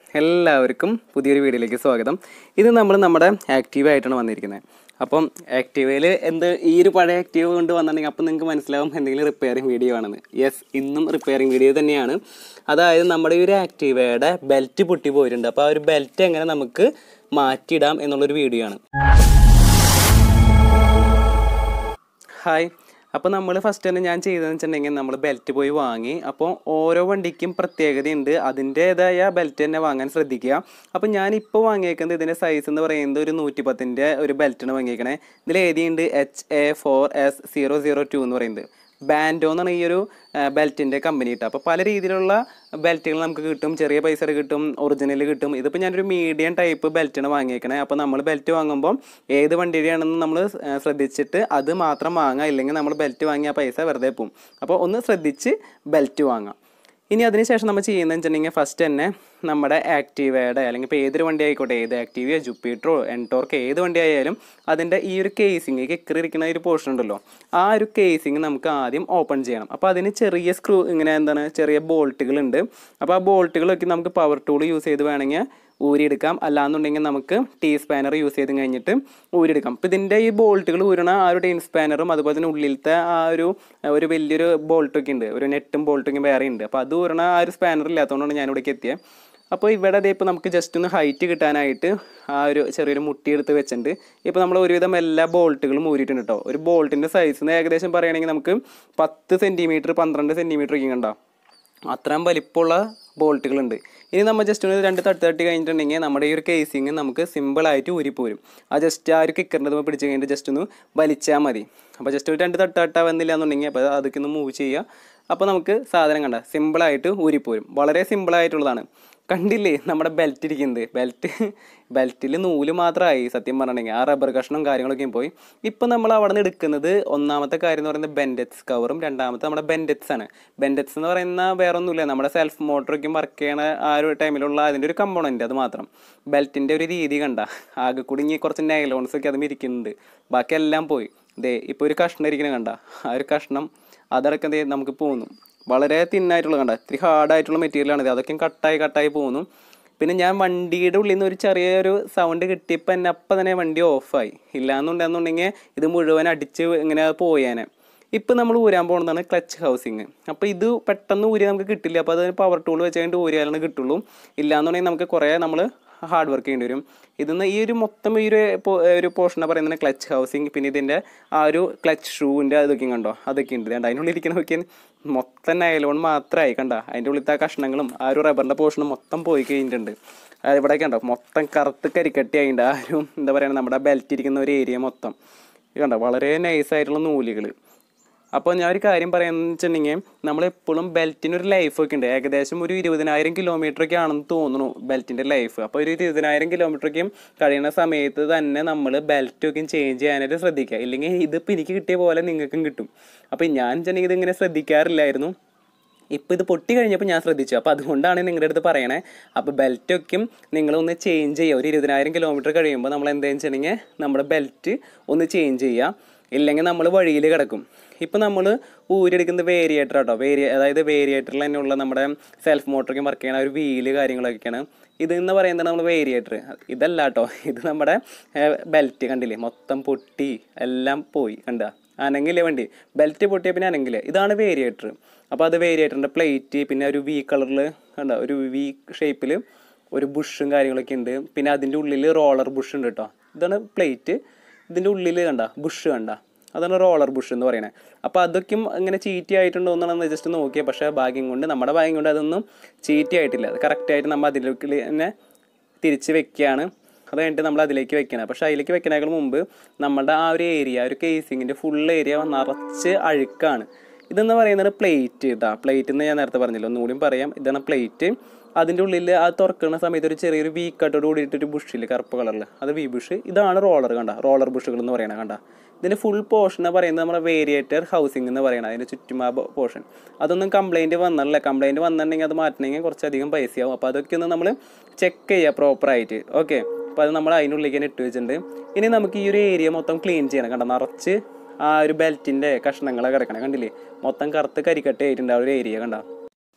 എല്ലാവർക്കും പുതിയൊരു വീഡിയോയിലേക്ക് സ്വാഗതം ഇത് നമ്മൾ നമ്മുടെ ആക്റ്റീവ് ആയിട്ടാണ് വന്നിരിക്കുന്നത് അപ്പം ആക്റ്റീവയിൽ എന്ത് ഈ ഒരു പഴയ ആക്റ്റീവ് കൊണ്ട് വന്നിട്ടുണ്ടെങ്കിൽ അപ്പം നിങ്ങൾക്ക് മനസ്സിലാവും എന്തെങ്കിലും റിപ്പയറിംഗ് വീഡിയോ ആണെന്ന് യെസ് ഇന്നും റിപ്പയറിംഗ് വീഡിയോ തന്നെയാണ് അതായത് നമ്മുടെ ഈ ഒരു ആക്റ്റീവയുടെ ബെൽറ്റ് പൊട്ടി പോയിട്ടുണ്ട് അപ്പോൾ ആ ഒരു ബെൽറ്റ് എങ്ങനെ നമുക്ക് മാറ്റിയിടാം എന്നുള്ളൊരു വീഡിയോ ആണ് ഹായ് അപ്പോൾ നമ്മൾ ഫസ്റ്റ് തന്നെ ഞാൻ ചെയ്തതെന്ന് വെച്ചിട്ടുണ്ടെങ്കിൽ നമ്മൾ ബെൽറ്റ് പോയി വാങ്ങി അപ്പോൾ ഓരോ വണ്ടിക്കും പ്രത്യേകതയുണ്ട് അതിൻ്റേതായ ബെൽറ്റ് തന്നെ വാങ്ങാൻ ശ്രദ്ധിക്കുക അപ്പോൾ ഞാൻ ഇപ്പോൾ വാങ്ങിയേക്കുന്നത് ഇതിൻ്റെ സൈസ് എന്ന് പറയുന്നത് ഒരു നൂറ്റി പത്തിൻ്റെ ഒരു ബെൽറ്റാണ് വാങ്ങിയേക്കണേ ഇതിൽ എഴുതിയുണ്ട് H A four S zero zero two എന്ന് പറയുന്നത് ബാൻഡോ എന്നാണ് ഈ ഒരു ബെൽറ്റിൻ്റെ കമ്പനി കിട്ടുക അപ്പോൾ പല രീതിയിലുള്ള ബെൽറ്റുകൾ നമുക്ക് കിട്ടും ചെറിയ പൈസ കിട്ടും ഒറിജിനൽ കിട്ടും ഇതിപ്പോൾ ഞാനൊരു മീഡിയം ടൈപ്പ് ബെൽറ്റാണ് വാങ്ങിയേക്കണേ അപ്പോൾ നമ്മൾ ബെൽറ്റ് വാങ്ങുമ്പോൾ ഏത് വണ്ടിയുടെയാണെന്ന് നമ്മൾ ശ്രദ്ധിച്ചിട്ട് അത് മാത്രം വാങ്ങാം ഇല്ലെങ്കിൽ നമ്മൾ ബെൽറ്റ് വാങ്ങിയ പൈസ വെറുതെ പോകും അപ്പോൾ ഒന്ന് ശ്രദ്ധിച്ച് ബെൽറ്റ് വാങ്ങാം ഇനി അതിനുശേഷം നമ്മൾ ചെയ്യുന്നത് വെച്ചിട്ടുണ്ടെങ്കിൽ ഫസ്റ്റ് തന്നെ നമ്മുടെ ആക്റ്റീവയുടെ അല്ലെങ്കിൽ ഇപ്പോൾ ഏതൊരു വണ്ടി ആയിക്കോട്ടെ ഏത് ആക്റ്റീവിയോ ജുപ്പിറ്ററോ എൻടോർക്ക് ഏത് വണ്ടി ആയാലും അതിൻ്റെ ഈ ഒരു കേസിങ് കിക്കറിയിരിക്കുന്ന ഒരു പോർഷൻ ഉണ്ടല്ലോ ആ ഒരു കേസിങ് നമുക്ക് ആദ്യം ഓപ്പൺ ചെയ്യണം അപ്പോൾ അതിന് ചെറിയ സ്ക്രൂ ഇങ്ങനെ എന്താണ് ചെറിയ ബോൾട്ടുകൾ ഉണ്ട് അപ്പോൾ ആ ബോൾട്ടുകളൊക്കെ നമുക്ക് പവർ ടൂൾ യൂസ് ചെയ്ത് വേണമെങ്കിൽ ഊരിയെടുക്കാം അല്ലാന്നുണ്ടെങ്കിൽ നമുക്ക് ടീ സ്പാനർ യൂസ് ചെയ്ത് കഴിഞ്ഞിട്ട് ഊരിയെടുക്കാം അപ്പോൾ ഇതിൻ്റെ ഈ ബോൾട്ടുകൾ ഊരണ ആ ഒരു ടീ സ്പാനറും അതുപോലെ തന്നെ ഉള്ളിലത്തെ ആ ഒരു ഒരു വലിയൊരു ബോൾട്ടൊക്കെ ഉണ്ട് ഒരു നെറ്റും ബോൾട്ടൊക്കെ വേറെ ഉണ്ട് അപ്പോൾ അത് ഊരണ ആ ഒരു സ്പാനർ ഇല്ലാത്തതുകൊണ്ടാണ് ഞാൻ ഇവിടേക്ക് എത്തിയത് അപ്പോൾ ഇവിടെ അതേ ഇപ്പോൾ നമുക്ക് ജസ്റ്റ് ഒന്ന് ഹൈറ്റ് കിട്ടാനായിട്ട് ആ ഒരു ചെറിയൊരു മുട്ടി എടുത്ത് വെച്ചിട്ടുണ്ട് ഇപ്പോൾ നമ്മൾ ഒരുവിധം എല്ലാ ബോൾട്ടുകളും ഊരിയിട്ടുണ്ട് കേട്ടോ ഒരു ബോൾട്ടിൻ്റെ സൈസ് ഏകദേശം പറയുകയാണെങ്കിൽ നമുക്ക് പത്ത് സെൻറ്റിമീറ്റർ പന്ത്രണ്ട് സെൻറ്റിമീറ്റർ ഒക്കെ ഉണ്ടാവും അത്രയും വലിപ്പമുള്ള ബോൾട്ടുകളുണ്ട് ഇനി നമ്മൾ ജസ്റ്റ് ഒന്ന് രണ്ട് തട്ട് തട്ടി കഴിഞ്ഞിട്ടുണ്ടെങ്കിൽ നമ്മുടെ ഈ ഒരു കേസിങ് നമുക്ക് സിമ്പിളായിട്ട് ഊരിപ്പോരും ആ ജസ്റ്റ് ആ ഒരു കിക്കറിൻ്റെ പിടിച്ച് കഴിഞ്ഞിട്ട് ജസ്റ്റ് ഒന്ന് വലിച്ചാൽ മതി അപ്പോൾ ജസ്റ്റ് ഒരു രണ്ട് തട്ട് തട്ടാ വന്നില്ല എന്നുണ്ടെങ്കിൽ അപ്പോൾ അതൊക്കെ ഒന്ന് മൂവ് ചെയ്യുക അപ്പോൾ നമുക്ക് സാധനം കണ്ട സിമ്പിളായിട്ട് ഊരിപ്പോരും വളരെ സിമ്പിളായിട്ടുള്ളതാണ് കണ്ടില്ലേ നമ്മുടെ ബെൽറ്റ് ഇരിക്കുന്നത് ബെൽറ്റ് ബെൽറ്റിൽ നൂല് മാത്രമായി സത്യം പറഞ്ഞിട്ടുണ്ടെങ്കിൽ ആ റബ്ബർ കഷ്ണവും കാര്യങ്ങളൊക്കെയും പോയി ഇപ്പം നമ്മൾ അവിടെ നിന്ന് എടുക്കുന്നത് ഒന്നാമത്തെ കാര്യം എന്ന് പറയുന്നത് ബെൻഡറ്റ്സ് കവറും രണ്ടാമത്തെ നമ്മുടെ ബെൻഡറ്റ്സ് ആണ് ബെൻഡറ്റ്സ് എന്ന് പറയുന്ന വേറെ ഒന്നുമില്ല നമ്മുടെ സെൽഫ് മോട്ടറൊക്കെ വർക്ക് ചെയ്യണ ആ ഒരു ടൈമിലുള്ള അതിൻ്റെ ഒരു കമ്പോണൻറ്റ് അത് മാത്രം ബെൽറ്റിൻ്റെ ഒരു രീതി കണ്ട ആകെ കൂടി ഇനി കുറച്ച് നൈലോൺസ് ഒക്കെ അതും ഇരിക്കുന്നുണ്ട് ബാക്കി എല്ലാം പോയി ദേ ഇപ്പോൾ ഒരു കഷ്ണം ഇരിക്കണം കണ്ട ആ ഒരു കഷ്ണം അതടക്കം ദേ നമുക്ക് പോകുന്നു വളരെ തിന്നായിട്ടുള്ള കണ്ട ഇത്തിരി ഹാർഡായിട്ടുള്ള മെറ്റീരിയലാണ് ഇത് അതൊക്കെ കട്ടായി കട്ടായി പോകുന്നു പിന്നെ ഞാൻ വണ്ടിയുടെ ഉള്ളിൽ നിന്ന് ഒരു ചെറിയൊരു സൗണ്ട് കിട്ടിയപ്പോൾ എന്നെ അപ്പം തന്നെ വണ്ടി ഓഫായി ഇല്ലാന്നുണ്ടെന്നുണ്ടെങ്കിൽ ഇത് മുഴുവൻ അടിച്ച് ഇങ്ങനെ പോയേനെ ഇപ്പം നമ്മൾ ഊരാൻ പോകുന്നതാണ് ക്ലച്ച് ഹൗസിങ് അപ്പോൾ ഇത് പെട്ടെന്ന് ഊരി നമുക്ക് കിട്ടില്ല അപ്പോൾ അത് പവർ ടൂൾ വെച്ച് കഴിഞ്ഞിട്ട് ഊരിയാലാണ് കിട്ടുള്ളൂ ഇല്ലാന്നുണ്ടെങ്കിൽ നമുക്ക് കുറേ നമ്മൾ ഹാർഡ് വർക്ക് ചെയ്യേണ്ടി വരും ഇതിന്ന് ഈ ഒരു മൊത്തം ഈ ഒരു ഒരു പോർഷനെ പറയുന്നത് ക്ലച്ച് ഹൗസിങ് പിന്നെ ഇതിൻ്റെ ആ ഒരു ക്ലച്ച് ഷൂവിൻ്റെ അതൊക്കെ കണ്ടോ അതൊക്കെ ഉണ്ട് അതുകൊണ്ട് അതിനുള്ളിൽ ഇരിക്കുന്ന നോക്കിയാൽ മൊത്തം നൈലോൺ മാത്രമായി കണ്ട അതിൻ്റെ ഉള്ളിലത്തെ ആ കഷ്ണങ്ങളും ആ ഒരു റബ്ബറിൻ്റെ പോർഷനും മൊത്തം പോയി കഴിഞ്ഞിട്ടുണ്ട് ഇവിടെ കണ്ടോ മൊത്തം കറുത്ത് കരിക്കട്ടി ആയിട്ടുണ്ട് ആ ഒരു എന്താ പറയുക നമ്മുടെ ബെൽറ്റ് ഇരിക്കുന്ന ഒരു ഏരിയ മൊത്തം കണ്ടോ വളരെ നൈസായിട്ടുള്ള നൂലുകൾ അപ്പോൾ ഞാൻ ഒരു കാര്യം പറയാമെന്ന് വെച്ചിട്ടുണ്ടെങ്കിൽ നമ്മളെപ്പോഴും ബെൽറ്റിനൊരു ലൈഫൊക്കെ ഉണ്ട് ഏകദേശം ഒരു ഇരുപതിനായിരം കിലോമീറ്ററൊക്കെ ആണെന്ന് തോന്നുന്നു ബെൽറ്റിൻ്റെ ലൈഫ് അപ്പോൾ ഒരു ഇരുപതിനായിരം കിലോമീറ്ററൊക്കെയും കഴിയുന്ന സമയത്ത് തന്നെ നമ്മൾ ബെൽറ്റൊക്കെ ചേഞ്ച് ചെയ്യാനായിട്ട് ശ്രദ്ധിക്കുക ഇല്ലെങ്കിൽ ഇതിപ്പോൾ എനിക്ക് കിട്ടിയ പോലെ നിങ്ങൾക്കും കിട്ടും അപ്പോൾ ഞാൻ വെച്ചിട്ടുണ്ടെങ്കിൽ ഇതിങ്ങനെ ശ്രദ്ധിക്കാറില്ലായിരുന്നു ഇപ്പോൾ ഇത് പൊട്ടി കഴിഞ്ഞപ്പോൾ ഞാൻ ശ്രദ്ധിച്ചു അപ്പോൾ അതുകൊണ്ടാണ് നിങ്ങളുടെ അടുത്ത് പറയണേ അപ്പോൾ ബെൽറ്റൊക്കെ നിങ്ങളൊന്ന് ചേഞ്ച് ചെയ്യുക ഒരു ഇരുപതിനായിരം കിലോമീറ്റർ കഴിയുമ്പോൾ നമ്മൾ എന്താണെന്ന് വെച്ചിട്ടുണ്ടെങ്കിൽ നമ്മുടെ ബെൽറ്റ് ഒന്ന് ചേഞ്ച് ചെയ്യുക ഇല്ലെങ്കിൽ നമ്മൾ വഴിയിൽ കിടക്കും ഇപ്പോൾ നമ്മൾ ഊരെടുക്കുന്നത് വേരിയേറ്റർ കേട്ടോ വേരിയ അതായത് വേരിയേറ്ററിൽ തന്നെയുള്ള നമ്മുടെ സെൽഫ് മോട്ടറൊക്കെ വർക്ക് ചെയ്യണ ഒരു വീല് കാര്യങ്ങളൊക്കെയാണ് ഇത് എന്ന് പറയുന്നത് നമ്മൾ വേരിയേറ്റർ ഇതല്ല കേട്ടോ ഇത് നമ്മുടെ ബെൽറ്റ് കണ്ടില്ലേ മൊത്തം പൊട്ടി എല്ലാം പോയി കണ്ട അനങ്ങില്ലേ വണ്ടി ബെൽറ്റ് പൊട്ടിയ പിന്നെ അനങ്ങില്ല ഇതാണ് വേരിയേറ്റർ അപ്പോൾ അത് വേരിയേറ്ററിൻ്റെ പ്ലേറ്റ് പിന്നെ ഒരു വി കളറിൽ കണ്ട ഒരു വി ഷേപ്പിൽ ഒരു ബുഷും കാര്യങ്ങളൊക്കെ ഉണ്ട് പിന്നെ അതിൻ്റെ ഉള്ളിൽ റോളർ ബുഷ് ഉണ്ട് കേട്ടോ ഇതാണ് പ്ലേറ്റ് ഇതിൻ്റെ ഉള്ളിൽ കണ്ട ബുഷ് കണ്ട അതാണ് റോളർ ബുഷ് എന്ന് പറയുന്നത് അപ്പോൾ അതൊക്കെ ഇങ്ങനെ ചീറ്റി ആയിട്ടുണ്ടോ എന്നാണ് ജസ്റ്റ് നോക്കിയത് പക്ഷേ ഭാഗ്യം കൊണ്ട് നമ്മുടെ ഭാഗ്യം കൊണ്ട് അതൊന്നും ചീറ്റി ആയിട്ടില്ല അത് കറക്റ്റായിട്ട് നമ്മൾ അതിലേക്ക് തന്നെ തിരിച്ച് വെക്കുകയാണ് അത് കഴിഞ്ഞിട്ട് നമ്മൾ അതിലേക്ക് വെക്കണം പക്ഷേ അതിലേക്ക് വെക്കണേക്കാൾ മുമ്പ് നമ്മുടെ ആ ഒരു ഏരിയ ഒരു കേസിങ്ങിൻ്റെ ഫുൾ ഏരിയ നിറച്ച് അഴുക്കാണ് ഇതെന്ന് പറയുന്നത് പ്ലേറ്റ് കേട്ടോ പ്ലേറ്റ് എന്ന് ഞാൻ നേരത്തെ പറഞ്ഞില്ല ഒന്നുകൂടിയും പറയാം ഇതാണ് പ്ലേറ്റ് അതിൻ്റെ ഉള്ളിൽ അത് തുറക്കുന്ന സമയത്ത് ഒരു ചെറിയൊരു വി കട്ടോട് കൂടിയിട്ടൊരു ബുഷിൽ കറുപ്പ് കളറിൽ അത് വി ബുഷ് ഇതാണ് റോളർ കണ്ട റോളർ ബുഷുകൾ എന്ന് പറയണത് കണ്ട ഇതിൻ്റെ ഫുൾ പോർഷൻ പറയുന്നത് നമ്മുടെ വേരിയേറ്റർ ഹൗസിംഗ് എന്ന് പറയുന്നത് അതിൻ്റെ ചുറ്റും ആ പോർഷൻ അതൊന്നും കംപ്ലൈൻറ്റ് വന്നല്ല കംപ്ലൈൻറ്റ് വന്നിട്ടുണ്ടെങ്കിൽ അത് മാറ്റണമെങ്കിൽ കുറച്ചധികം പൈസയാവും അപ്പോൾ അതൊക്കെ ഒന്ന് നമ്മൾ ചെക്ക് ചെയ്യുക പ്രോപ്പറായിട്ട് ഓക്കെ അപ്പോൾ അത് നമ്മൾ അതിനുള്ളിലേക്ക് തന്നെ ഇട്ട് വെച്ചിട്ടുണ്ട് ഇനി നമുക്ക് ഈ ഒരു ഏരിയ മൊത്തം ക്ലീൻ ചെയ്യണം കണ്ട നിറച്ച് ആ ഒരു ബെൽറ്റിൻ്റെ കഷ്ണങ്ങളൊക്കെ കിടക്കണം കണ്ടില്ലേ മൊത്തം കറുത്ത് കരിക്കട്ട ആയിട്ടുണ്ട് ആ ഒരു ഏരിയ കണ്ട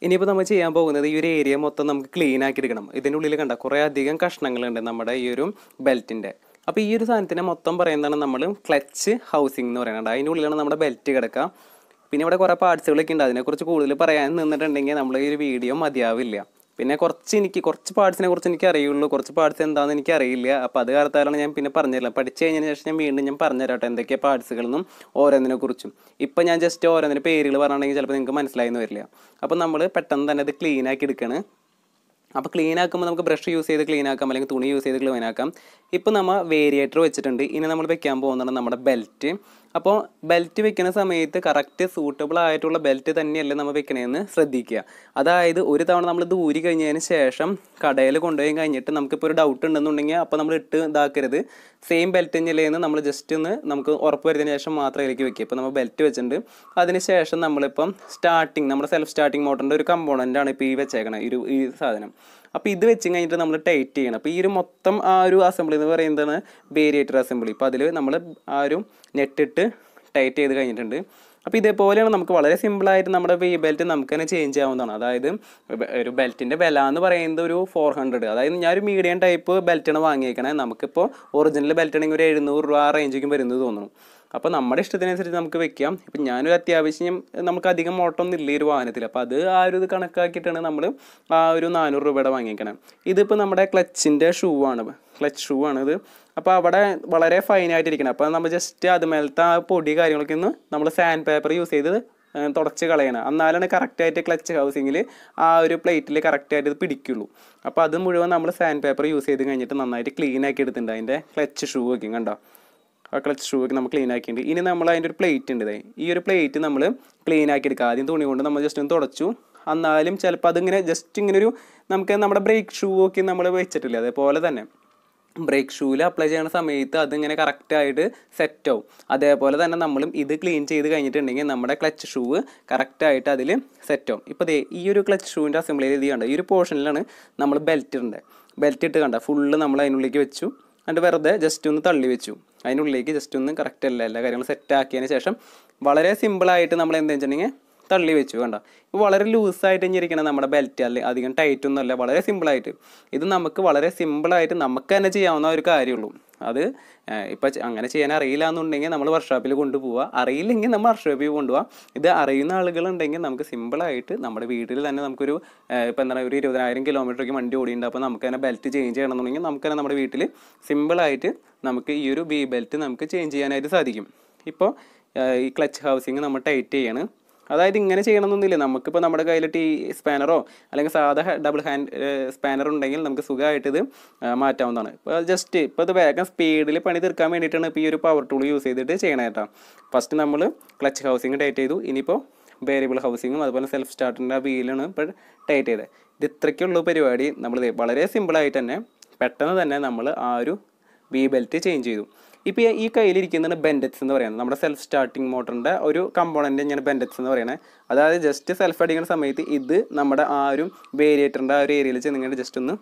ഇനിയിപ്പോൾ നമ്മൾ ചെയ്യാൻ പോകുന്നത് ഈ ഒരു ഏരിയ മൊത്തം നമുക്ക് ക്ലീൻ ആക്കി എടുക്കണം ഇതിൻ്റെ ഉള്ളിൽ കണ്ട കുറേ അധികം കഷ്ണങ്ങളുണ്ട് നമ്മുടെ ഈ ഒരു ബെൽറ്റിൻ്റെ അപ്പോൾ ഈ ഒരു സാധനത്തിനെ മൊത്തം പറയുന്നതാണ് നമ്മൾ ക്ലച്ച് ഹൗസിംഗ് എന്ന് പറയുന്നത് അതിൻ്റെ ഉള്ളിലാണ് നമ്മുടെ ബെൽറ്റ് കിടക്കുക പിന്നെ ഇവിടെ കുറേ പാർട്സുകളൊക്കെ ഉണ്ട് അതിനെക്കുറിച്ച് കൂടുതൽ പറയാൻ നിന്നിട്ടുണ്ടെങ്കിൽ നമ്മൾ ഈ ഒരു വീഡിയോ മതിയാവില്ല പിന്നെ കുറച്ച് എനിക്ക് കുറച്ച് പാർട്സിനെ കുറിച്ച് എനിക്ക് അറിയുള്ളൂ കുറച്ച് പാർട്സ് എന്താണെന്ന് എനിക്ക് അറിയില്ല അപ്പോൾ അത് കാലത്താലാണ് ഞാൻ പിന്നെ പറഞ്ഞുതരില്ല പഠിച്ചു കഴിഞ്ഞതിന് ശേഷം ഞാൻ വീണ്ടും ഞാൻ പറഞ്ഞുതരാട്ടെ എന്തൊക്കെയാണ് പാർട്സുകളെന്നും ഓരോന്നിനെ കുറിച്ചും ഇപ്പം ഞാൻ ജസ്റ്റ് ഓരോന്നിൻ്റെ പേരുകൾ പറഞ്ഞിട്ടുണ്ടെങ്കിൽ ചിലപ്പോൾ നിങ്ങൾക്ക് മനസ്സിലായെന്ന് വരില്ല അപ്പോൾ നമ്മൾ പെട്ടെന്ന് തന്നെ അത് ക്ലീൻ ആക്കി എടുക്കുകയാണ് അപ്പോൾ ക്ലീൻ ആക്കുമ്പോൾ നമുക്ക് ബ്രഷ് യൂസ് ചെയ്ത് ക്ലീൻ ആക്കാം അല്ലെങ്കിൽ തുണി യൂസ് ചെയ്ത് ക്ലീൻ ആക്കാം ഇപ്പോൾ നമ്മൾ വേരിയേറ്റർ വെച്ചിട്ടുണ്ട് ഇനി നമ്മൾ വെക്കാൻ പോകുന്നതാണ് നമ്മുടെ ബെൽറ്റ് അപ്പോൾ ബെൽറ്റ് വെക്കുന്ന സമയത്ത് കറക്റ്റ് സൂട്ടബിൾ ആയിട്ടുള്ള ബെൽറ്റ് തന്നെയല്ലേ നമ്മൾ വെക്കണതെന്ന് ശ്രദ്ധിക്കുക അതായത് ഒരു തവണ നമ്മൾ ദൂരി കഴിഞ്ഞതിന് ശേഷം കടയിൽ കൊണ്ടുപോയി കഴിഞ്ഞിട്ട് നമുക്കിപ്പോൾ ഒരു ഡൗട്ട് ഉണ്ടെന്നുണ്ടെങ്കിൽ അപ്പോൾ നമ്മൾ ഇട്ട് ഇതാക്കരുത് സെയിം ബെൽറ്റ് തന്നെയല്ലേ എന്ന് നമ്മൾ ജസ്റ്റ് ഒന്ന് നമുക്ക് ഉറപ്പ് വരുന്നതിന് ശേഷം മാത്രം ഇതിലേക്ക് വെക്കുക ഇപ്പോൾ നമ്മൾ ബെൽറ്റ് വെച്ചിട്ടുണ്ട് അതിന് ശേഷം നമ്മളിപ്പം സ്റ്റാർട്ടിങ് നമ്മുടെ സെൽഫ് സ്റ്റാർട്ടിങ് മോട്ടറിൻ്റെ ഒരു കമ്പോണൻ്റ് ആണ് ഇപ്പോൾ ഈ വെച്ചേക്കണത് ഈ ഒരു ഈ സാധനം അപ്പോൾ ഇത് വെച്ച് കഴിഞ്ഞിട്ട് നമ്മൾ ടൈറ്റ് ചെയ്യണം അപ്പോൾ ഈ ഒരു മൊത്തം ആ ഒരു അസംബ്ലി എന്ന് പറയുന്നതാണ് വേരിയേറ്റർ അസംബ്ലി അപ്പോൾ അതിൽ നമ്മൾ ആ ഒരു നെറ്റിട്ട് ടൈറ്റ് ചെയ്ത് കഴിഞ്ഞിട്ടുണ്ട് അപ്പോൾ ഇതേപോലെയാണ് നമുക്ക് വളരെ സിമ്പിളായിട്ട് നമ്മുടെ വേ ബെൽറ്റ് നമുക്ക് തന്നെ ചേഞ്ച് ആവുന്നതാണ് അതായത് ഒരു ബെൽറ്റിൻ്റെ വില എന്ന് പറയുന്നത് ഒരു ഫോർ ഹൺഡ്രഡ് അതായത് ഞാൻ ഒരു മീഡിയം ടൈപ്പ് ബെൽറ്റാണ് വാങ്ങിയേക്കണേ നമുക്കിപ്പോൾ ഒറിജിനൽ ബെൽറ്റ് ആണെങ്കിൽ ഒരു എഴുന്നൂറ് രൂപ ആ റേഞ്ചിലേക്കും വരുന്നത് തോന്നുന്നു അപ്പോൾ നമ്മുടെ ഇഷ്ടത്തിനനുസരിച്ച് നമുക്ക് വെക്കാം ഇപ്പം ഞാനൊരു അത്യാവശ്യം നമുക്ക് അധികം ഓട്ടമൊന്നും ഇല്ല ഈ ഒരു വാഹനത്തിൽ അപ്പോൾ അത് ആ ഒരു ഇത് കണക്കാക്കിയിട്ടാണ് നമ്മൾ ആ ഒരു നാനൂറ് രൂപയുടെ വാങ്ങിയേക്കണേ ഇതിപ്പോൾ നമ്മുടെ ക്ലച്ചിൻ്റെ ഷൂ ആണ് ക്ലച്ച് ഷൂ ആണ് ഇത് അപ്പോൾ അവിടെ വളരെ ഫൈനായിട്ടിരിക്കണം അപ്പോൾ നമ്മൾ ജസ്റ്റ് അതുമേലത്തെ ആ പൊടി കാര്യങ്ങളൊക്കെ ഒന്ന് നമ്മൾ സാൻഡ് പേപ്പർ യൂസ് ചെയ്ത് തുടച്ച് കളയണം എന്നാലാണ് കറക്റ്റായിട്ട് ക്ലച്ച് ഹൗസിങ്ങിൽ ആ ഒരു പ്ലേറ്റിൽ കറക്റ്റായിട്ട് ഇത് പിടിക്കുള്ളൂ അപ്പോൾ അത് മുഴുവൻ നമ്മൾ സാൻഡ് പേപ്പർ യൂസ് ചെയ്ത് കഴിഞ്ഞിട്ട് നന്നായിട്ട് ക്ലീൻ ആക്കി എടുത്തിട്ടുണ്ട് അതിൻ്റെ ക്ലച്ച് ഷൂ ഒക്കെ കണ്ടോ ആ ക്ലച്ച് ഷൂ ഒക്കെ നമ്മൾ ക്ലീൻ ആക്കിയിട്ടുണ്ട് ഇനി നമ്മൾ അതിൻ്റെ ഒരു പ്ലേറ്റ് ഉണ്ട് ദേ ഈ ഒരു പ്ലേറ്റ് നമ്മൾ ക്ലീൻ ആക്കി എടുക്കുക ആദ്യം തുണി കൊണ്ട് നമ്മൾ ജസ്റ്റ് ഒന്ന് തുടച്ചു എന്നാലും ചിലപ്പോൾ അതിങ്ങനെ ജസ്റ്റ് ഇങ്ങനെ ഒരു നമുക്ക് നമ്മുടെ ബ്രേക്ക് ഷൂ ഒക്കെ നമ്മൾ വെച്ചിട്ടില്ല അതേപോലെ തന്നെ ബ്രേക്ക് ഷൂവിൽ അപ്ലൈ ചെയ്യുന്ന സമയത്ത് അതിങ്ങനെ കറക്റ്റായിട്ട് സെറ്റ് ആവും അതേപോലെ തന്നെ നമ്മളും ഇത് ക്ലീൻ ചെയ്ത് കഴിഞ്ഞിട്ടുണ്ടെങ്കിൽ നമ്മുടെ ക്ലച്ച് ഷൂവ് കറക്റ്റായിട്ട് അതിൽ സെറ്റ് ആവും ഇപ്പോൾ ദേ ഈ ഒരു ക്ലച്ച് ഷൂവിൻ്റെ അസംബ്ലി ഇത് കണ്ട ഈ ഒരു പോർഷനിലാണ് നമ്മൾ ബെൽറ്റ് ഉണ്ട് ബെൽറ്റ് ഇട്ട് കണ്ട ഫുള്ള് നമ്മൾ അതിനുള്ളിലേക്ക് വെച്ചു എന്നിട്ട് വെറുതെ ജസ്റ്റ് ഒന്ന് തള്ളി വെച്ചു അതിനുള്ളിലേക്ക് ജസ്റ്റ് ഒന്ന് കറക്റ്റ് അല്ല എല്ലാ കാര്യങ്ങളും സെറ്റ് ആക്കിയതിന് ശേഷം വളരെ സിമ്പിളായിട്ട് നമ്മൾ എന്താ വെച്ചിട്ടുണ്ടെങ്കിൽ തള്ളി വെച്ചു കണ്ട ഇപ്പോൾ വളരെ ലൂസായിട്ട് ഇരിക്കണം നമ്മുടെ ബെൽറ്റ് അല്ലെ അധികം ടൈറ്റ് ഒന്നും അല്ല വളരെ സിമ്പിളായിട്ട് ഇത് നമുക്ക് വളരെ സിമ്പിളായിട്ട് നമുക്ക് തന്നെ ചെയ്യാവുന്ന ഒരു കാര്യമുള്ളൂ അത് ഇപ്പം അങ്ങനെ ചെയ്യാൻ അറിയില്ല എന്നുണ്ടെങ്കിൽ നമ്മൾ വർക്ക്ഷോപ്പിൽ കൊണ്ടുപോവുക അറിയില്ലെങ്കിൽ നമ്മൾ വർക്ക്ഷോപ്പിൽ കൊണ്ടുപോകാം ഇത് അറിയുന്ന ആളുകളുണ്ടെങ്കിൽ നമുക്ക് സിമ്പിളായിട്ട് നമ്മുടെ വീട്ടിൽ തന്നെ നമുക്കൊരു ഇപ്പം എന്താണ് ഒരു ഇരുപതിനായിരം കിലോമീറ്ററൊക്കെ വണ്ടി ഓടിയുണ്ട് അപ്പോൾ നമുക്ക് തന്നെ ബെൽറ്റ് ചേഞ്ച് ചെയ്യണമെന്നുണ്ടെങ്കിൽ നമുക്ക് തന്നെ നമ്മുടെ വീട്ടിൽ സിമ്പിളായിട്ട് നമുക്ക് ഈ ഒരു ബി ബെൽറ്റ് നമുക്ക് ചേഞ്ച് ചെയ്യാനായിട്ട് സാധിക്കും ഇപ്പോൾ ഈ ക്ലച്ച് ഹൗസിങ് നമ്മൾ ടൈറ്റ് ചെയ്യാണ് അതായത് ഇങ്ങനെ ചെയ്യണമെന്നൊന്നുമില്ല നമുക്കിപ്പോൾ നമ്മുടെ കയ്യിൽ ടീ സ്പാനറോ അല്ലെങ്കിൽ സാധാ ഡബിൾ ഹാൻഡ് സ്പാനർ ഉണ്ടെങ്കിൽ നമുക്ക് സുഖമായിട്ട് ഇത് മാറ്റാവുന്നതാണ് ഇപ്പോൾ ജസ്റ്റ് ഇപ്പോൾ ഇത് വേഗം സ്പീഡിൽ പണി തീർക്കാൻ വേണ്ടിയിട്ടാണ് ഇപ്പോൾ ഈ ഒരു പവർ ടൂൾ യൂസ് ചെയ്തിട്ട് ചെയ്യണത് കേട്ടോ ഫസ്റ്റ് നമ്മൾ ക്ലച്ച് ഹൗസിങ് ടൈറ്റ് ചെയ്തു ഇനിയിപ്പോൾ വേരിയബിൾ ഹൗസിങ്ങും അതുപോലെ സെൽഫ് സ്റ്റാർട്ടിൻ്റെ ആ വീലാണ് ഇപ്പോൾ ടൈറ്റ് ചെയ്തത് ഇത് ഇത്രയ്ക്കുള്ള പരിപാടി നമ്മൾ വളരെ സിമ്പിളായിട്ട് തന്നെ പെട്ടെന്ന് തന്നെ നമ്മൾ ആ ഒരു വി ബെൽറ്റ് ചേഞ്ച് ചെയ്തു ഇപ്പോൾ ഈ കയ്യിലിരിക്കുന്നതാണ് ബെൻഡറ്റ്സ് എന്ന് പറയുന്നത് നമ്മുടെ സെൽഫ് സ്റ്റാർട്ടിങ് മോട്ടറിൻ്റെ ഒരു കമ്പോണൻ്റ് തന്നെയാണ് ബെൻഡറ്റ്സ് എന്ന് പറയുന്നത് അതായത് ജസ്റ്റ് സെൽഫ് അടിക്കുന്ന സമയത്ത് ഇത് നമ്മുടെ ആ ഒരു വേരിയേറ്ററിൻ്റെ ആ ഒരു ഏരിയയിൽ ചെന്നിങ്ങനെ ജസ്റ്റ് ഒന്ന്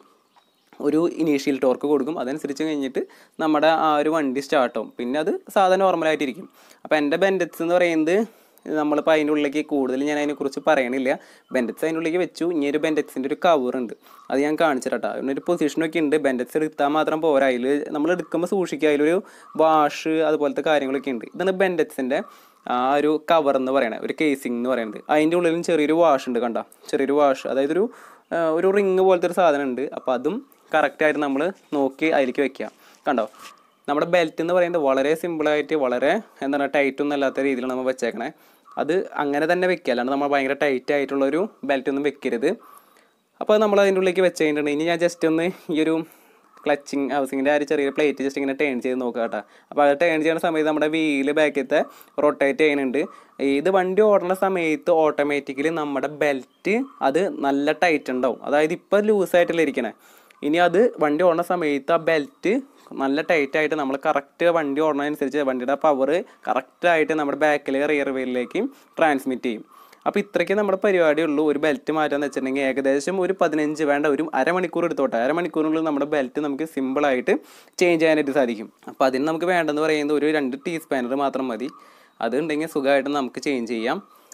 ഒരു ഇനീഷ്യൽ ടോർക്ക് കൊടുക്കും അതനുസരിച്ച് കഴിഞ്ഞിട്ട് നമ്മുടെ ആ ഒരു വണ്ടി സ്റ്റാർട്ടാവും പിന്നെ അത് സാധാരണ നോർമലായിട്ടിരിക്കും അപ്പോൾ എൻ്റെ ബെൻഡറ്റ്സ് എന്ന് പറയുന്നത് നമ്മളിപ്പോൾ അതിൻ്റെ ഉള്ളിലേക്ക് കൂടുതൽ ഞാൻ അതിനെക്കുറിച്ച് പറയണില്ല ബെൻഡറ്റ്സ് അതിൻ്റെ ഉള്ളിലേക്ക് വെച്ചു ഇനി ഒരു ബെൻഡറ്റ്സിൻ്റെ ഒരു കവർ ഉണ്ട് അത് ഞാൻ കാണിച്ചിട്ടാ അതിനൊരു പൊസിഷനൊക്കെ ഉണ്ട് ബെൻഡറ്റ്സ് എടുത്താൽ മാത്രം പോരാ അതിൽ നമ്മൾ എടുക്കുമ്പോൾ സൂക്ഷിക്കുക അതിലൊരു വാഷ് അതുപോലത്തെ കാര്യങ്ങളൊക്കെ ഉണ്ട് ഇതാണ് ബെൻഡറ്റ്സിൻ്റെ ആ ഒരു കവർ എന്ന് പറയണത് ഒരു കേസിംഗ് എന്ന് പറയുന്നത് അതിൻ്റെ ഉള്ളിലും ചെറിയൊരു വാഷ് ഉണ്ട് കണ്ട ചെറിയൊരു വാഷ് അതായത് ഒരു ഒരു റിങ് പോലത്തെ ഒരു സാധനം ഉണ്ട് അപ്പോൾ അതും കറക്റ്റായിട്ട് നമ്മൾ നോക്കി അതിലേക്ക് വെക്കുക കണ്ടോ നമ്മുടെ ബെൽറ്റ് എന്ന് പറയുന്നത് വളരെ സിമ്പിളായിട്ട് വളരെ എന്താണ് ടൈറ്റ് ഒന്നും അല്ലാത്ത രീതിയിലാണ് നമ്മൾ വെച്ചേക്കണേ അത് അങ്ങനെ തന്നെ വെക്കുക അല്ലാണ്ട് നമ്മൾ ഭയങ്കര ടൈറ്റ് ആയിട്ടുള്ളൊരു ബെൽറ്റ് ഒന്നും വെക്കരുത് അപ്പോൾ നമ്മൾ അതിൻ്റെ ഉള്ളിലേക്ക് വെച്ച് കഴിഞ്ഞിട്ടുണ്ട് ഇനി ഞാൻ ജസ്റ്റ് ഒന്ന് ഈ ഒരു ക്ലച്ചിങ് ഹൗസിങ്ങിൻ്റെ ആ ഒരു ചെറിയ പ്ലേറ്റ് ജസ്റ്റ് ഇങ്ങനെ ടേൺ ചെയ്ത് നോക്കുക കേട്ടോ അപ്പോൾ അത് ടേൺ ചെയ്യുന്ന സമയത്ത് നമ്മുടെ വീല് ബാക്കത്തെ റൊട്ടേറ്റ് ചെയ്യുന്നുണ്ട് ഇത് വണ്ടി ഓടുന്ന സമയത്ത് ഓട്ടോമാറ്റിക്കലി നമ്മുടെ ബെൽറ്റ് അത് നല്ല ടൈറ്റ് ഉണ്ടാവും അതായത് ഇപ്പോൾ ലൂസായിട്ടല്ലേ ഇരിക്കണേ ഇനി അത് വണ്ടി ഓടുന്ന സമയത്ത് ആ ബെൽറ്റ് നല്ല ടൈറ്റ് ആയിട്ട് നമ്മൾ കറക്റ്റ് വണ്ടി ഓടുന്നതനുസരിച്ച് വണ്ടിയുടെ പവർ കറക്റ്റായിട്ട് നമ്മുടെ ബാക്കിലെ റിയർ വീലിലേക്ക് ട്രാൻസ്മിറ്റ് ചെയ്യും അപ്പോൾ ഇത്രയ്ക്ക് നമ്മുടെ പരിപാടി ഉള്ളൂ ഒരു ബെൽറ്റ് മാറ്റാന്ന് വെച്ചിട്ടുണ്ടെങ്കിൽ ഏകദേശം ഒരു പതിനഞ്ച് വേണ്ട ഒരു അരമണിക്കൂർ എടുത്തോട്ടെ അരമണിക്കൂറിനുള്ളിൽ നമ്മുടെ ബെൽറ്റ് നമുക്ക് സിമ്പിളായിട്ട് ചേഞ്ച് ചെയ്യാനായിട്ട് സാധിക്കും അപ്പോൾ അതിന് നമുക്ക് വേണ്ടതെന്ന് പറയുന്നത് ഒരു രണ്ട് ടീ സ്പാനർ മാത്രം മതി അത് ഉണ്ടെങ്കിൽ സുഖമായിട്ട് നമുക്ക് ചേഞ്ച് ചെയ്യാം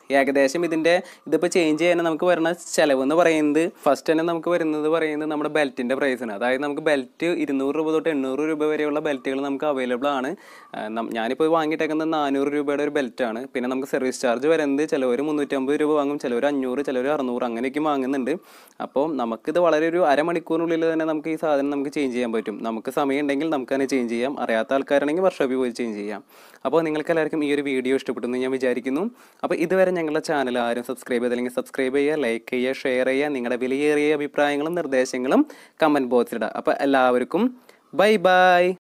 ഏകദേശം ഇതിൻ്റെ ഇതിപ്പോൾ ചേഞ്ച് ചെയ്യാൻ നമുക്ക് വരുന്ന ചിലവ് എന്ന് പറയുന്നത് ഫസ്റ്റ് തന്നെ നമുക്ക് വരുന്നത് പറയുന്നത് നമ്മുടെ ബെൽറ്റിൻ്റെ പ്രൈസാണ് അതായത് നമുക്ക് ബെൽറ്റ് ഇരുന്നൂറ് രൂപ തൊട്ട് എണ്ണൂറ് രൂപ വരെയുള്ള ബെൽറ്റുകൾ നമുക്ക് അവൈലബിൾ ആണ് ആ, നം- ഞാനിപ്പോൾ വാങ്ങിയിട്ടേക്കുന്നത് നാനൂറ് രൂപയുടെ ഒരു ബെൽറ്റാണ് പിന്നെ നമുക്ക് സർവീസ് ചാർജ് വരുന്നത് ചിലവർ മുന്നൂറ്റമ്പത് രൂപ വാങ്ങും ചിലവർ അഞ്ഞൂറ് ചിലവർ അറുന്നൂറ് അങ്ങനെയൊക്കെ വാങ്ങുന്നുണ്ട് അപ്പോൾ നമുക്കിത് വളരെ ഒരു അരമണിക്കൂറിനുള്ളിൽ തന്നെ നമുക്ക് ഈ സാധനം നമുക്ക് ചേഞ്ച് ചെയ്യാൻ പറ്റും നമുക്ക് സമയം ഉണ്ടെങ്കിൽ നമുക്ക് തന്നെ ചേഞ്ച് ചെയ്യാം അറിയാത്ത ആൾക്കാരാണെങ്കിൽ വർക്ക്ഷോപ്പിൽ പോയി ചേഞ്ച് ചെയ്യാം അപ്പോൾ നിങ്ങൾക്ക് എല്ലാവർക്കും ഈ ഒരു വീഡിയോ ഇഷ്ടപ്പെട്ടെന്ന് ഞാൻ വിചാരിക്കുന്നു അപ്പോൾ ഇതുവരെ ഞങ്ങളുടെ ചാനൽ ആരും സബ്സ്ക്രൈബ് ചെയ്തില്ലെങ്കിൽ സബ്സ്ക്രൈബ് ചെയ്യുക ലൈക്ക് ചെയ്യുക ഷെയർ ചെയ്യുക നിങ്ങളുടെ വിലയേറിയ അഭിപ്രായങ്ങളും നിർദ്ദേശങ്ങളും കമൻറ്റ് ബോക്സിലിടുക അപ്പോൾ എല്ലാവർക്കും ബൈ ബൈ